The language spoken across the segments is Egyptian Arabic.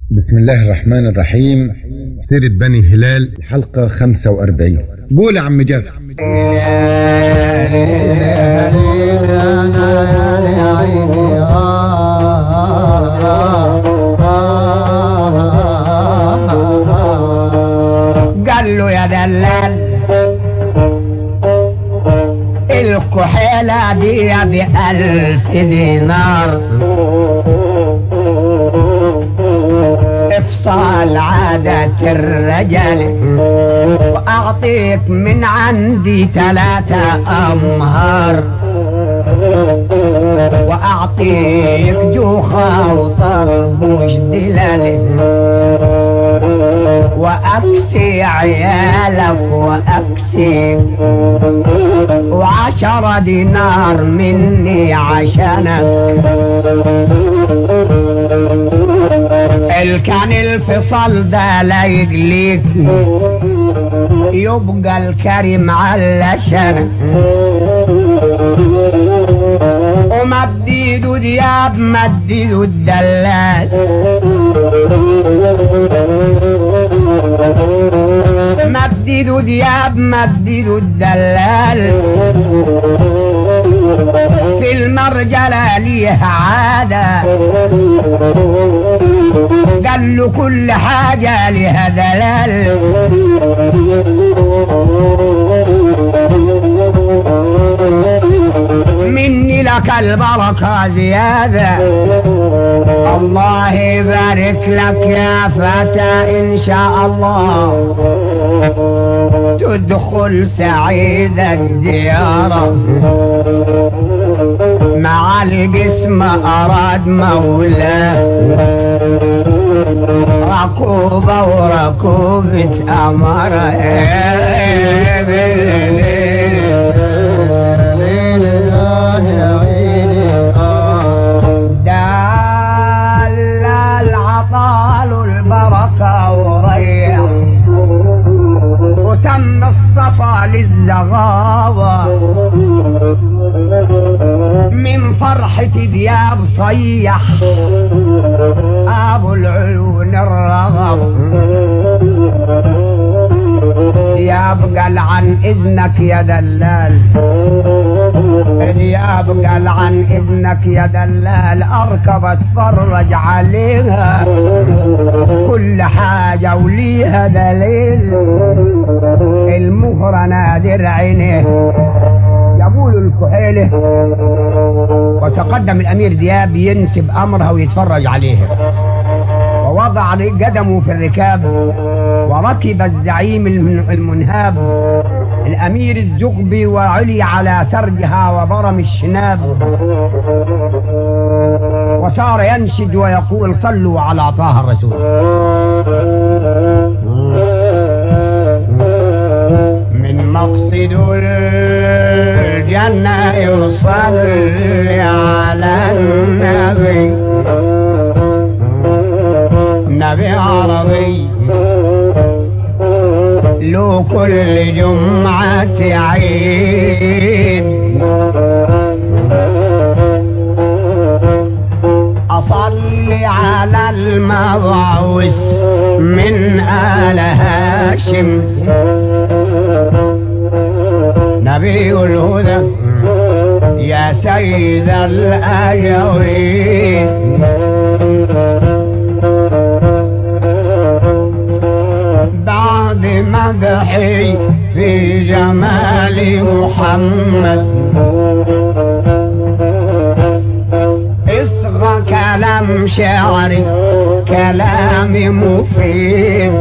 بسم الله الرحمن الرحيم سيرة بني هلال حلقة 45 قول يا عم جابر قال له يا دلال الكحيلة دي بألف دينار افصال عادة الرجال وأعطيك من عندي ثلاثة أمهار وأعطيك جوخة وطربوش دلال وأكسي عيالك وأكسي وعشرة دينار مني عشانك الكان الفصل ده لا يقليك يبقى الكريم علشانك ومديد دياب مديد الدلال مديد دياب مديد الدلال في المرجلة ليه عادة قال له كل حاجة لها دلال مني لك البركة زيادة الله يبارك لك يا فتى إن شاء الله تدخل سعيد الديار مع القسم أراد مولاه ركوبة وركوبة أمر دلال عطال البركة وريح وتم الصفا للزغاوة من فرحة دياب صيح أبو العيون الرغم دياب قال عن إذنك يا دلال دياب قال عن إذنك يا دلال أركب أتفرج عليها كل حاجة وليها دليل المهرة نادر عينيه يقول الكحيلة وتقدم الأمير دياب ينسب أمرها ويتفرج عليها ووضع قدمه في الركاب وركب الزعيم الم- المنهاب الأمير الزغبي وعلي على سرجها وبرم الشناب وصار ينشد ويقول صلوا على طه الرسول من مقصد الجنة يصلي على النبي نبي عربي له كل جمعة عيد أصلي على المبعوث من آل هاشم نبي الهدى يا سيد الأجوين بعد مدحي في جمال محمد اصغى كلام شعري كلام مفيد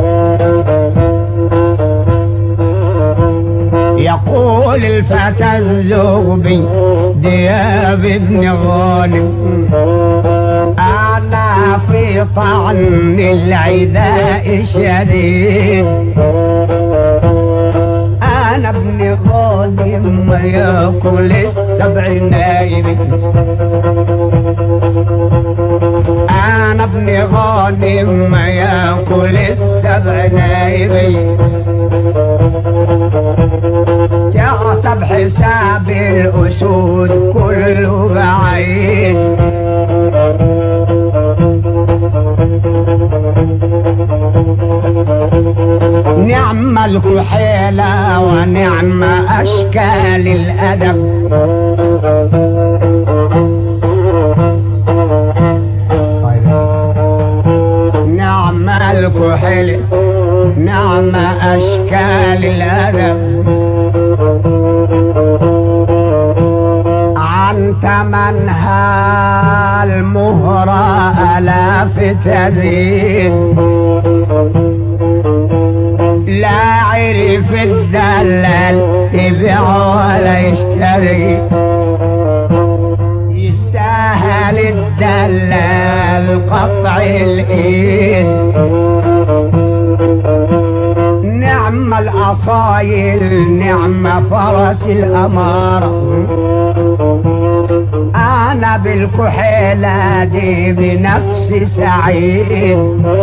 يقول الفتى الزغبي دياب ابن غالب أنا في طعن العداء شديد أنا ابن غالب ما ياكل السبع نايم أنا ابن غانم ما ياكل السبع نايم يحسب حساب الأسود كله بعيد الكحيلة ونعم أشكال الأدب نعم الكحيلة نعم أشكال الأدب عن تمنها المهرة ألاف تزيد لا عرف الدلال يبيع ولا يشتري يستاهل الدلال قطع الايد نعم الاصايل نعم فرس الاماره انا بالكحيله دي بنفسي سعيد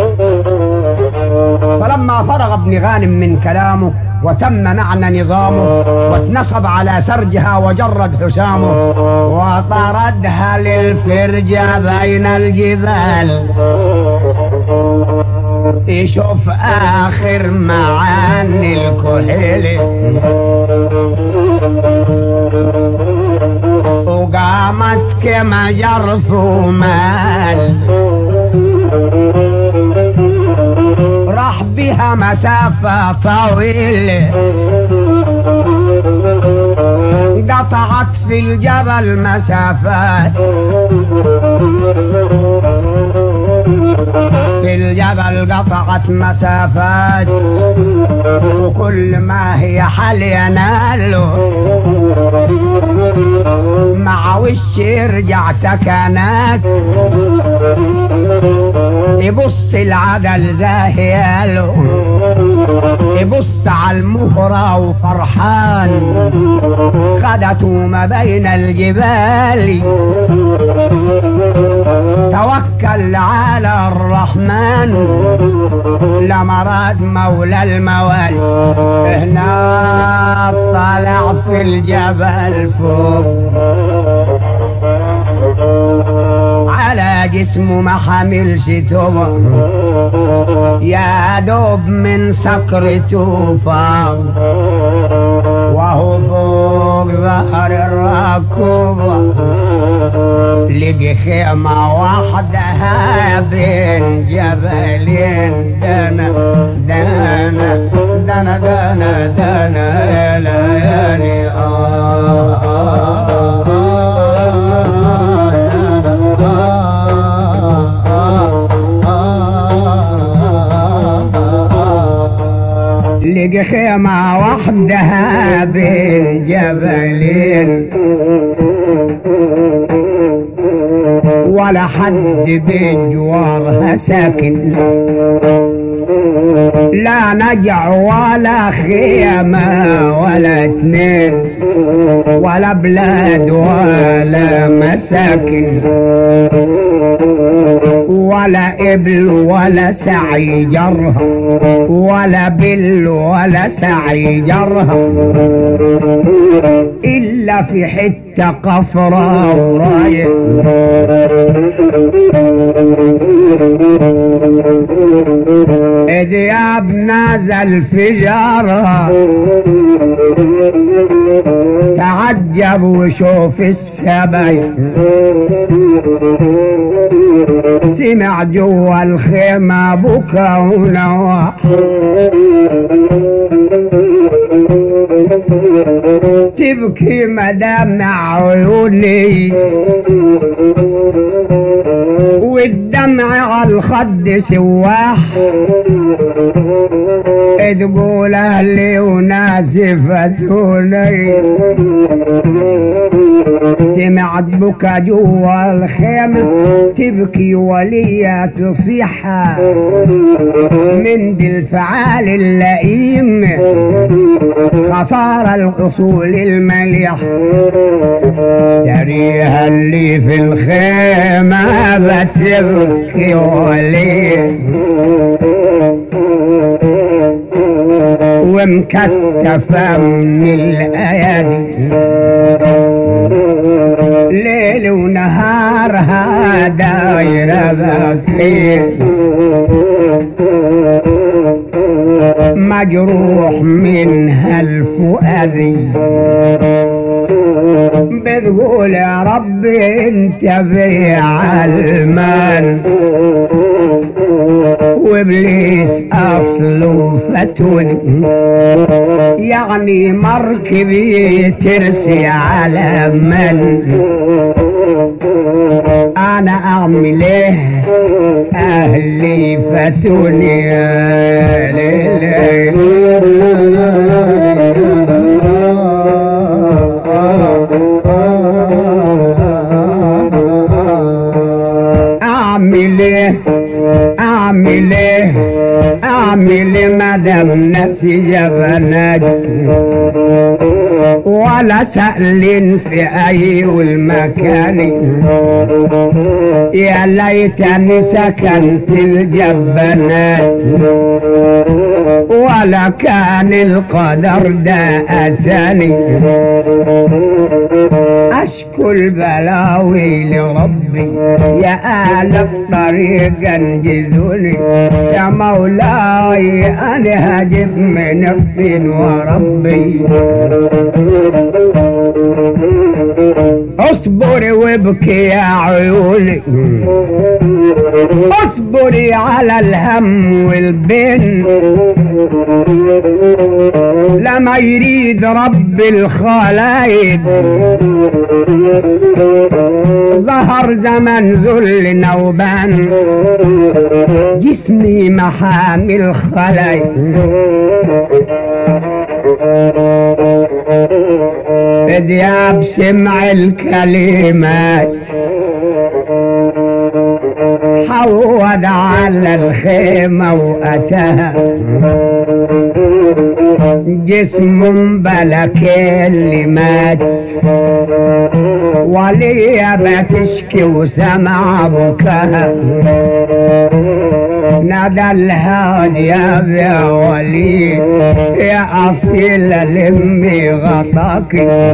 فلما فرغ ابن غانم من كلامه وتم معنى نظامه واتنصب على سرجها وجرد حسامه وطردها للفرجة بين الجبال يشوف آخر معاني الكحيل وقامت كما جرف مال راح بها مسافة طويلة قطعت في الجبل مسافات في الجبل قطعت مسافات وكل ما هي حل يناله مع وش يرجع سكنات يبص العدل زاهياله يبص على المهرة وفرحان خدته ما بين الجبال توكل على الرحمن لمراد مولى الموالي هنا طلع في الجبل فوق على جسمه ما حملش توبة يا دوب من سكرته فاض وهو فوق ظهر الركوبة لقي خيمة وحدها بين جبلين دنا دنا دنا دنا دنا ليالي آه آه لقي خيمة وحدها بين جبلين ولا حد بجوارها ساكن لا نجع ولا خيمة ولا اتنين ولا بلاد ولا مساكن ولا إبل ولا سعي جرها ولا بل ولا سعي جرها إلا في حتة قفرة وراية دياب نازل في جارها تعجب وشوف السبي سمع جوا الخيمة بكى ونواح تبكي مدامع عيوني والدمع على الخد سواح تقول اهلي وناسفتوني سمعت بكى جوا الخيمة تبكي وليا تصيح من دي الفعال اللئيم خسارة الأصول المليح تريها اللي في الخيمة بتبكي وليه ومكتفة من الأيادي ليل ونهارها دايرة بكير مجروح منها الفؤاد بتقول يا رب انت بيع المال وابليس اصله فتون يعني مركبي ترسي على من انا اعمل ايه اهلي فتوني يا ليل اعمل ايه اعمل ايه اعمل ايه مدام نسي جبنات ولا سأل في اي المكان يا ليتني سكنت الجبنات ولا كان القدر ده اتاني اشكو البلاوي لربي يا اهل الطريق انجزوني يا مولاي انا هجب من الطين وربي اصبري وابكي يا عيوني اصبري على الهم والبن لما يريد رب الخلايق ظهر زمن ذل نوبان جسمي محامل خلايق بدياب سمع الكلمات حود على الخيمة وأتاها جسم بلا كلمات وليا بتشكي وسمع بكاها نادى الهادي يا ولي يا أصيل لمي غطاك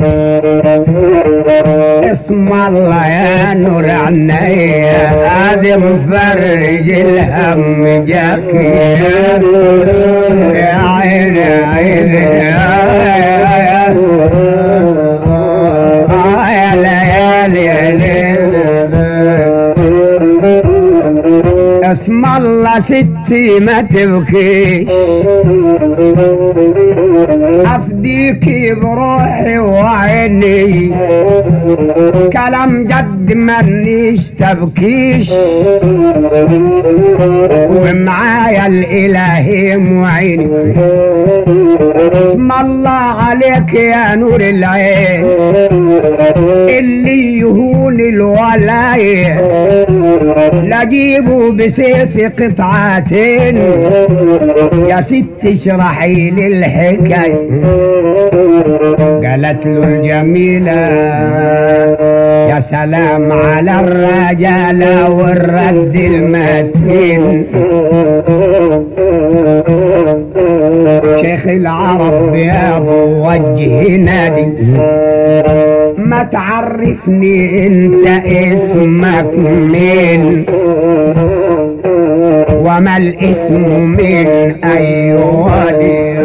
اسم الله يا نور عيني هذه مفرج الهم جاك يا عيني عيني يا ليالي يا ليالي اسم الله ستي ما تبكي افديكي بروحي وعيني كلام جد منيش تبكيش ومعايا الالهي معيني اسم الله عليك يا نور العين اللي يهون الولايه لجيبه بسيف قطعتين يا ست اشرحي لي الحكاية قالت له الجميلة يا سلام على الرجالة والرد المتين شيخ العرب يا ابو وجه نادي ما تعرفني انت اسمك مين وما الاسم من اي وادي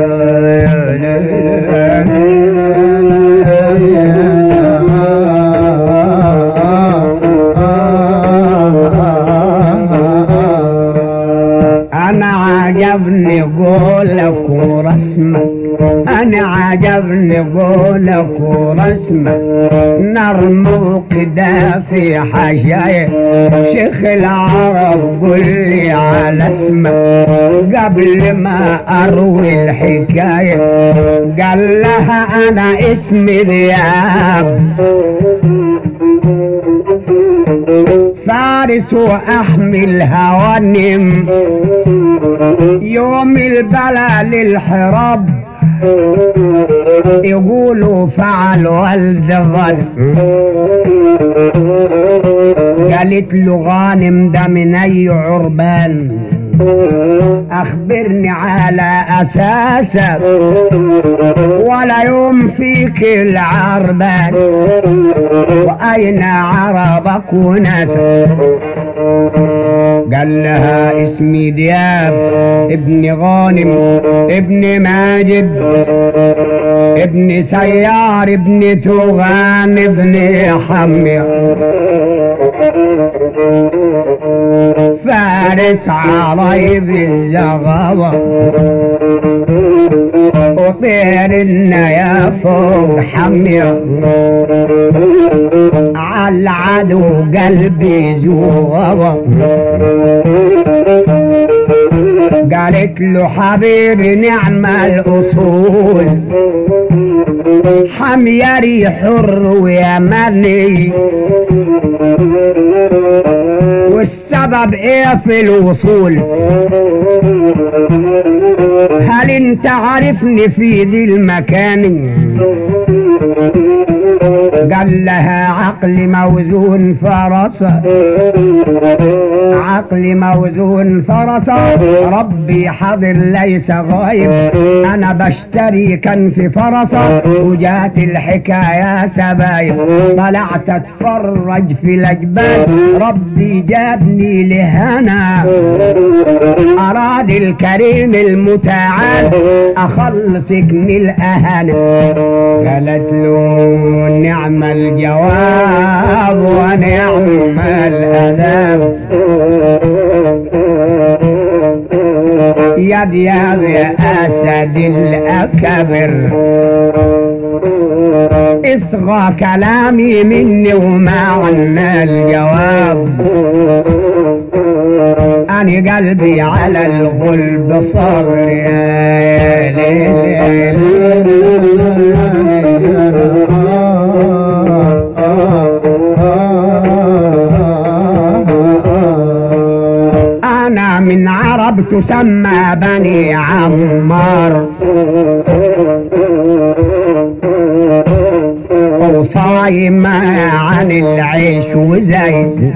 انا عجبني قولك ورسمك انا عجبني قولك ورسمك نرمو كده في حشايا شيخ العرب قل لي على اسمك قبل ما اروي الحكايه قال لها انا اسمي ذياب فارس واحمل هوانم يوم البلا للحراب يقولوا فعل والد غد قالت له غانم ده من اي عربان اخبرني على اساسك ولا يوم فيك العربان واين عربك وناسك قال لها اسمي دياب ابن غانم ابن ماجد ابن سيار ابن توغان ابن حمير فارس عرايب الزغوة وطير النيا فوق حمير عالعدو قلبي زوغوة قالت له حبيبي نعم الأصول حميري حر ويمني والسبب ايه في الوصول هل انت عارفني في دي المكان قال لها عقل موزون فرسه عقل موزون فرسه ربي حاضر ليس غايب انا بشتري كان في فرسه وجات الحكايه سبايب طلعت اتفرج في الاجبال ربي جابني لهنا اراد الكريم المتعال اخلصك من الاهانه قالت له نعم الجواب ونعم الأداب يا دياب يا أسد الأكبر اصغى كلامي مني ومعنى الجواب أنا قلبي على الغلب صار يا أنا من عرب تسمى بني عمار وصايم عن العيش وزيد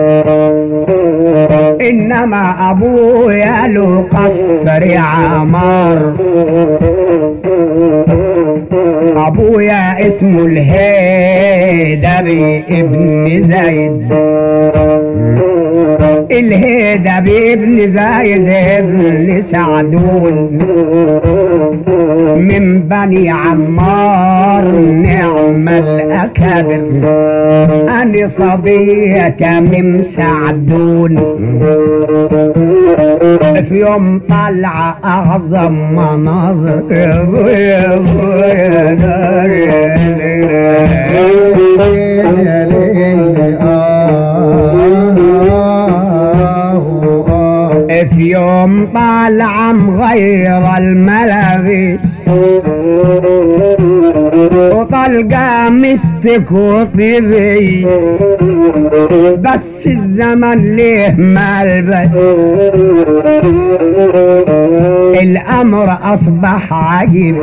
انما ابويا له قصر عمار ابويا اسمه الهيدري ابن زيد الهيدري ابن زيد ابن سعدون من بني عمار نعم الأكابر أنا صبية من سعدون في يوم طلع أعظم مناظر في يوم طالع مغير الملابس وطلقة مستك وطيبي بس الزمن ليه ملبس الأمر أصبح عجيب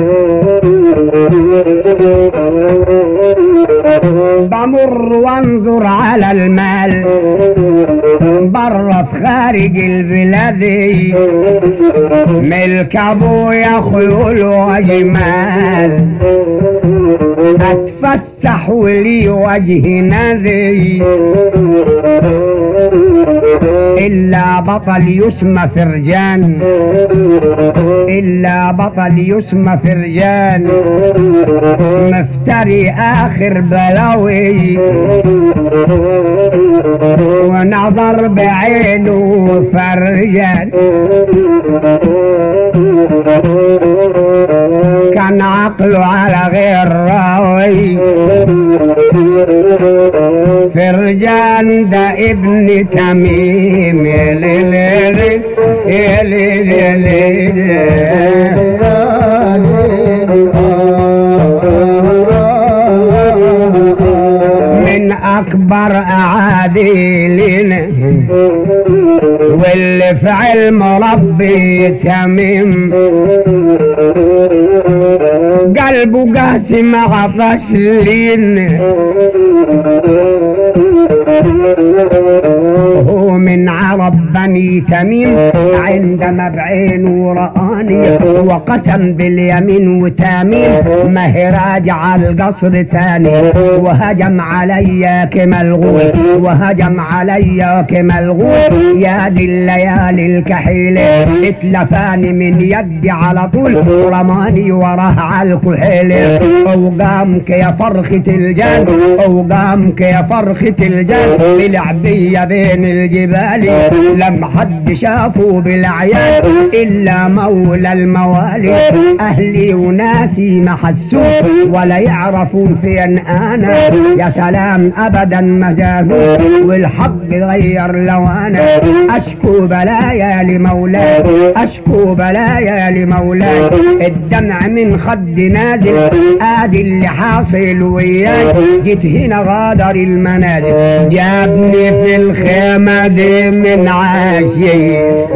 بمر وانظر على المال برا في خارج البلاد ملك ابويا خيول وجمال اتفسح ولي وجه نذي إلا بطل يسمى فرجان إلا بطل يسمى فرجان مفتري آخر بلاوي ونظر بعينه فرجان كان عقله على غير راوي فرجان ده ابن تميم يا ليل يا ليل يا ليل يا من اكبر اعاديلنا واللي في علم ربي تميم قلبه قاسم عطش لين هو من عرب بني تميم عندما بعينه رآني وقسم باليمين وتامين ما هي راجع القصر تاني وهجم عليا كملغول وهجم عليا كملغول يا دي الليالي الكحيلة اتلفاني من يدي على طول رماني وراه على الكحيل اوقامك يا فرخة الجان اوقامك يا فرخة الجان بلعبية بين الجبال لم حد شافه بالعيان الا مولى الموالي اهلي وناسي ما حسوه ولا يعرفون فين انا يا سلام ابدا ما جابوه والحق غير لوانا اشكو بلايا لمولاي اشكو بلايا لمولاي الدمع من خد نازل ادي اللي حاصل وياي جيت هنا غادر المنازل جابني في الخيمة دي من عاشي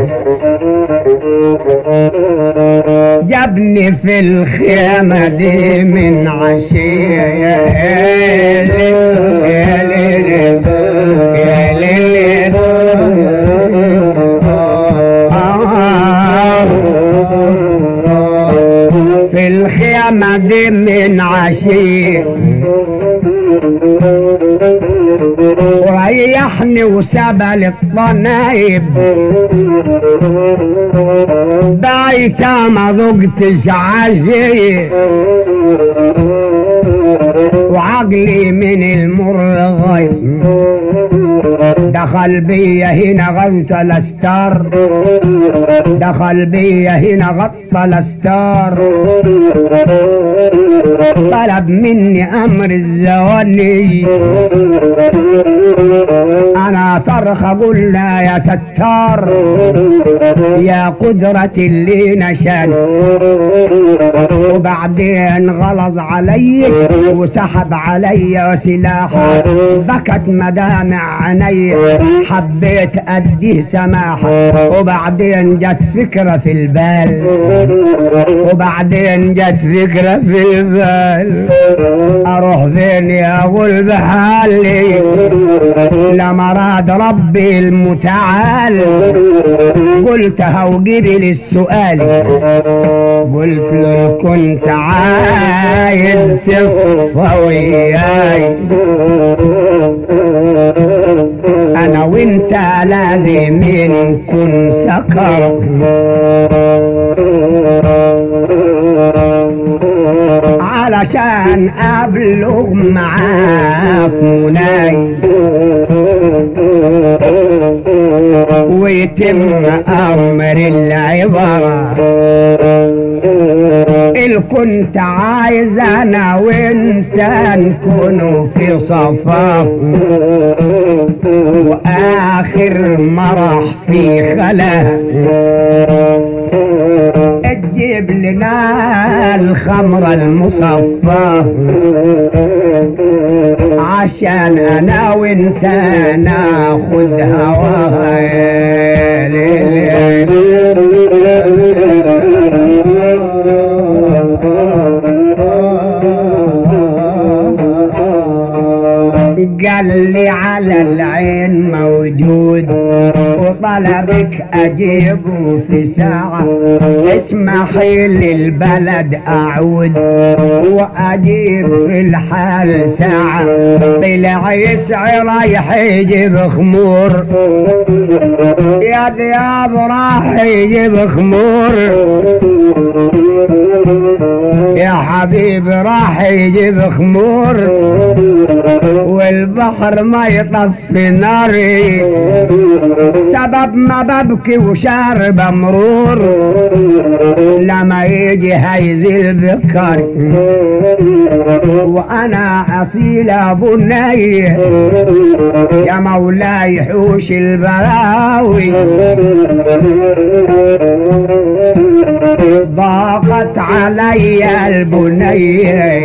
جابني في الخيمة دي من عشية يا ليل يا ليل يا ليل في الخيمة دي من عشية وريحني وسبل الطنايب بعيت ما ذقتش عشية وعقلي من المر غير دخل بيا هنا غطى الاستار دخل بيا هنا غطى الاستار طلب مني امر الزواني انا صرخ قلنا يا ستار يا قدرة اللي نشان وبعدين غلظ علي وسحب علي سلاحه بكت مدامع عيني حبيت اديه سماحة وبعدين جت فكرة في البال وبعدين جت فكرة في البال اروح فين يا غلب حالي لما راد ربي المتعال قلتها وقبل السؤال قلت له كنت عايز تصفى وياي انا وانت لازم نكون سكر علشان ابلغ معاك مناي ويتم امر العباره اللي كنت عايز انا وانت نكون في صفاف واخر مرح في خلا تجيب لنا الخمر المصفى عشان انا وانت ناخد هواها يا ليل. قال لي على العين موجود وطلبك اجيبه في ساعة اسمحي للبلد اعود واجيب في الحال ساعة طلع يسعى رايح يجيب خمور يا دياب راح يجيب خمور يا حبيبي راح يجيب خمور والبحر ما يطفي ناري سبب ما ببكي وشارب مرور لما يجي هيزل بكاري وانا اصيل ابو الني يا مولاي حوش البلاوي ضاقت علي البني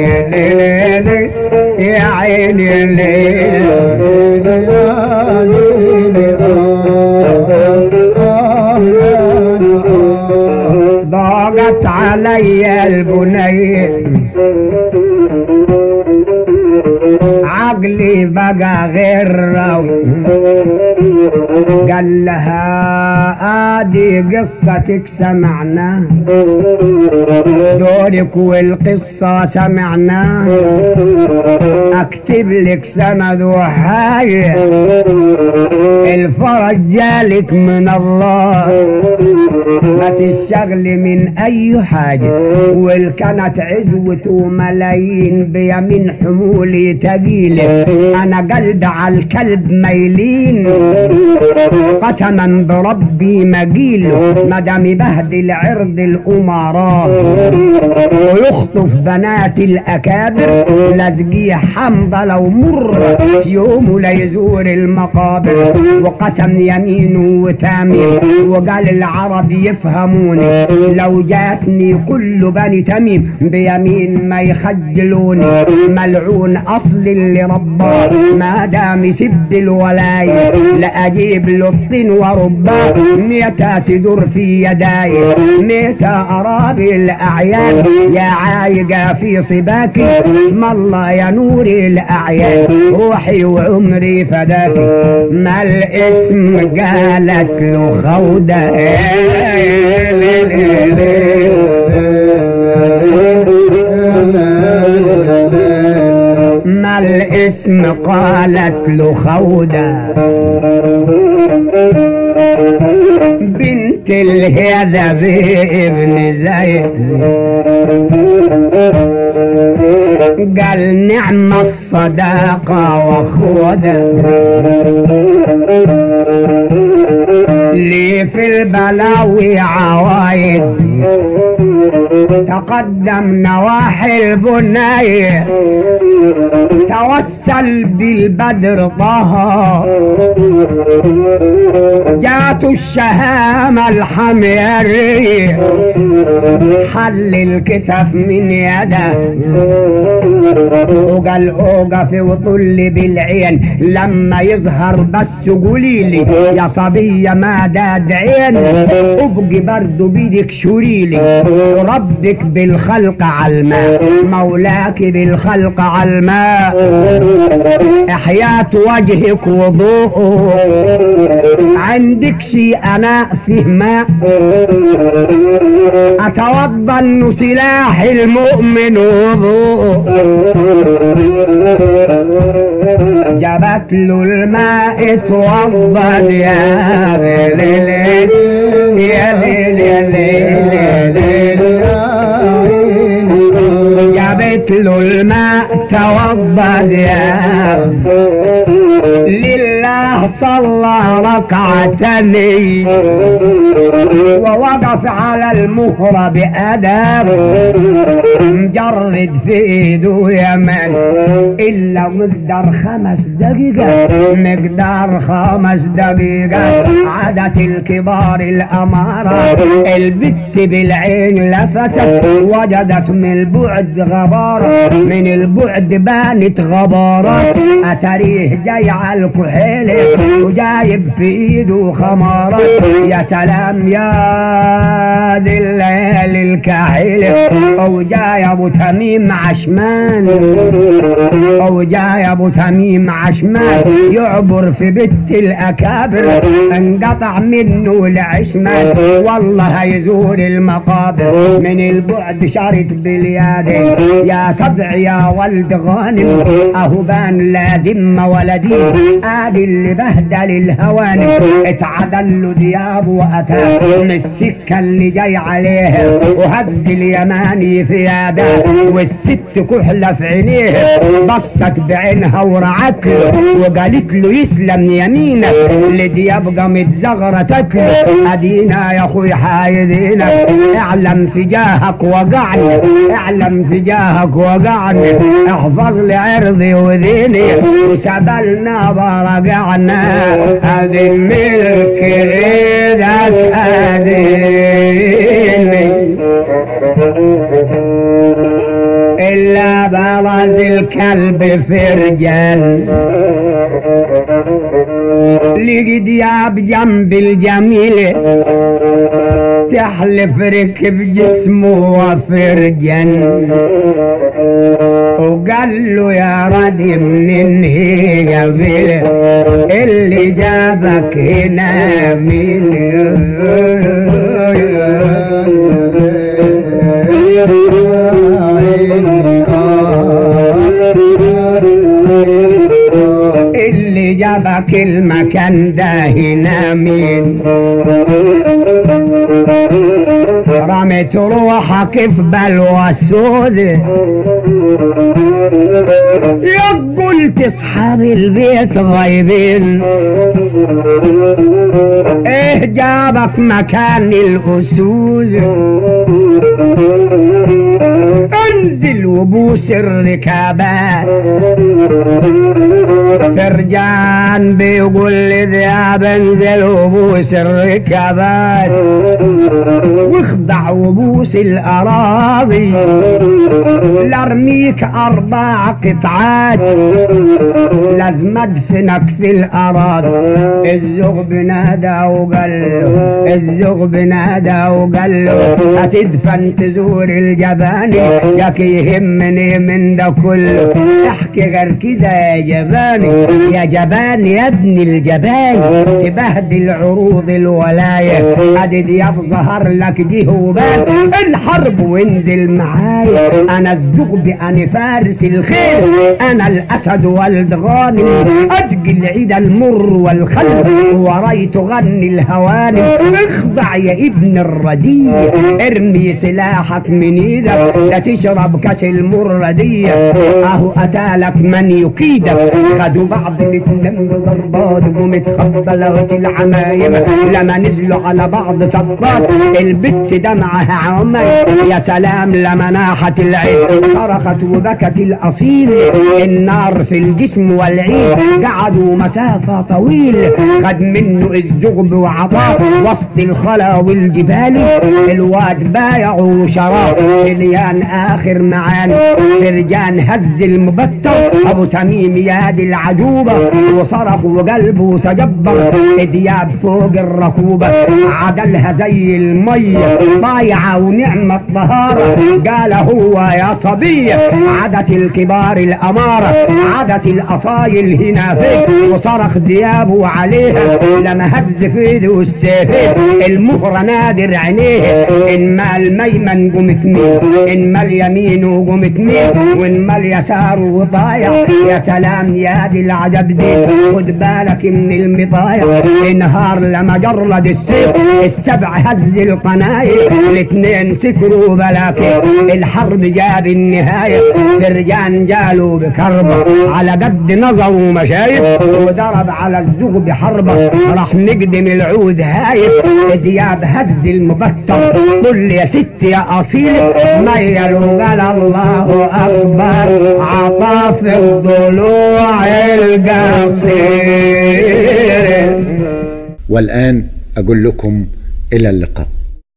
يا عيني الليل ضاقت علي البني عقلي بقى غير راوي قال لها ادي قصتك سمعنا دورك والقصة سمعنا اكتب لك سند وحاجة الفرج جالك من الله ما تشغلي من اي حاجة والكانت عزوة ملايين بيمين حمولي تقيلة انا قلب على الكلب ميلين قسما بربي مجيله مدام يبهدل عرض الامراء ويخطف بنات الاكابر لازقيه حمضه لو مر في يوم لا يزور المقابر وقسم يمينه وتامين وقال العرب يفهموني لو جاتني كل بني تميم بيمين ما يخجلوني ملعون اصل اللي رباه ما دام يسب الولاية لاجيب له الطين ورباه ميتا تدور في يداي ميتا ارابي الاعيان يا عايقة في صباكي اسم الله يا نور الاعيان روحي وعمري فداكي ما الاسم قالت له خودة ما الاسم قالت له خودة بنت الهذا ابن زيد قال نعم الصداقة وخودة لي في البلاوي عوايد تقدم نواحي البناية توسل بالبدر طه جات الشهامة الحميرية حل الكتف من يده وقال اوقف وطل بالعين لما يظهر بس قولي لي يا صبية ما داد عين ابقي برضو بيدك شوريلي ربك بالخلق علماء مولاك بالخلق علماء احياة وجهك وضوءه عندك شيء انا فيه ماء اتوضى انه سلاح المؤمن وضوء جابت له الماء توضى يا ليل يا ليل يا ليل جابت له الماء توضى يا لله صلى ركعتين ووقف على المهرة بأدب مجرد في ايده يمن إلا مقدار خمس دقيقة مقدار خمس دقيقة عادت الكبار الأمارة البت بالعين لفتت وجدت من البعد غبارة من البعد بانت غبارة أتريه جاي على الكحيل وجايب في ايده خمارة يا سلام يا ذي الليل الكحيل او جاي ابو تميم عشمان او جاي ابو تميم عشمان يعبر في بيت الاكابر انقطع منه العشمان والله هيزور المقابر من البعد شرط باليادين يا صدع يا ولد غانم اهو بان لازم ولدي ادي اللي بهدل الهوانم اتعدل له دياب واتى من السكه اللي جاي عليه وهز اليماني في يده والست كحله في عينيه بصت بعينها ورعت له وقالت له يسلم يمينك لدياب قامت زغرتك له ادينا يا اخوي حايدينك اعلم في جاهك وقعني اعلم في جاهك وقعني احفظ لي عرضي وديني وسبلنا برقعنا هذه ملك ايدك اديني إلا برز الكلب في رجال لقد ياب جنب الجميل تحلف ركب جسمه وفرجا وقال له يا ردي منين هي قبيلة اللي جابك هنا مين اللي جابك المكان ده هنا مين رميت روحك في بلوى سودة يا قلت اصحاب البيت غايبين ايه جابك مكان الاسود انزل وبوس الركابات فرجان بيقول لي ذهب انزل وبوس الركابات واخضع وبوس الاراضي لارميك اربع قطعات لازم ادفنك في الاراضي الزغب نادى وقال له الزغب نادى وقال له هتدفن تزور الجباني ياك يهمني من ده كله احكي غير كده يا جباني يا جبان يا ابن الجبان تبهدل عروض الولاية ادي دياب ظهر لك دي وبان الحرب وانزل معايا انا الزغب انا فارس الخير انا الاسد والد غانم اتقي العيد المر والخل وراي تغني الهوانم اخضع يا ابن الردية ارمي سلاحك من ايدك لا تشرب كاس المردية اهو اتالك من يكيدك خدوا بعض الاتنين بضربات ومتخبى لغت العمايم لما نزلوا على بعض صبات البت دمعها عمي يا سلام لما ناحت العين صرخت وبكت الاصيل النار في الجسم والعين قعدوا مسافة طويل خد منه الزغب وعطاه وسط الخلا والجبال الواد بايع وشراه مليان اخر معان فرجان هز المبتر ابو تميم ياد العجوبة وصرخ وقلبه تجبر دياب فوق الركوبة عدلها زي المية ضايعة ونعمة طهارة قال هو يا صبية عدت الكبار الأمارة عدت الأصايل هنا فين وصرخ ديابه عليها لما هز في ايده السيفين المهرة نادر عينيه إن ما الميمن قمت مين إن ما اليمين قمت مين وإن ما اليسار وضايع يا سلام يا دي العجب دي خد بالك من المضايع النهار لما جرد السيف السبع هز القنايل الاثنين سكروا بلاكي الحرب جاب النهاية فرجان جالوا بكربة على قد نظر ومشايف وضرب على الزغب حربة راح نقدم العود هايف دياب هز المبتر قل يا ست يا أصيل ميل وقال الله أكبر عطى في الضلوع القصير والآن أقول لكم إلى اللقاء